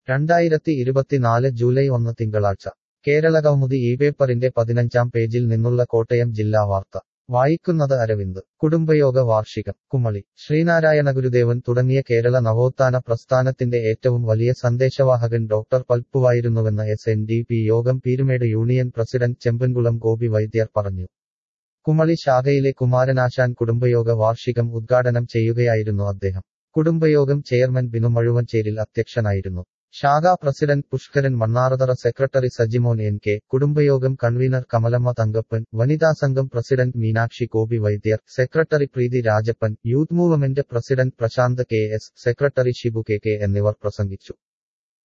രണ്ടായിരത്തി ഇരുപത്തിനാല് ജൂലൈ ഒന്ന് തിങ്കളാഴ്ച കേരളകൗമുദി ഈ പേപ്പറിന്റെ പതിനഞ്ചാം പേജിൽ നിന്നുള്ള കോട്ടയം ജില്ലാ വാർത്ത വായിക്കുന്നത് അരവിന്ദ് കുടുംബയോഗ വാർഷികം കുമളി ശ്രീനാരായണ ഗുരുദേവൻ തുടങ്ങിയ കേരള നവോത്ഥാന പ്രസ്ഥാനത്തിന്റെ ഏറ്റവും വലിയ സന്ദേശവാഹകൻ ഡോക്ടർ പൽപ്പുവായിരുന്നുവെന്ന് എസ് എൻ ഡി പി യോഗം പീരുമേട് യൂണിയൻ പ്രസിഡന്റ് ചെമ്പൻകുളം ഗോപി വൈദ്യർ പറഞ്ഞു കുമളി ശാഖയിലെ കുമാരനാശാൻ കുടുംബയോഗ വാർഷികം ഉദ്ഘാടനം ചെയ്യുകയായിരുന്നു അദ്ദേഹം കുടുംബയോഗം ചെയർമാൻ ബിനു മഴുവഞ്ചേരിൽ അധ്യക്ഷനായിരുന്നു ശാഖാ president Pushkaran Mannarathara secretary Sajimon N K കുടുംബയോഗം കൺവീനർ കമലമ്മ തങ്കപ്പൻ വനിതാ സംഘം president Meenakshi Gopi Vaidyar secretary Preethi Rajappan youth movement president Prashanth K S secretary Shibu K K എന്നിവർ പ്രസംഗിച്ചു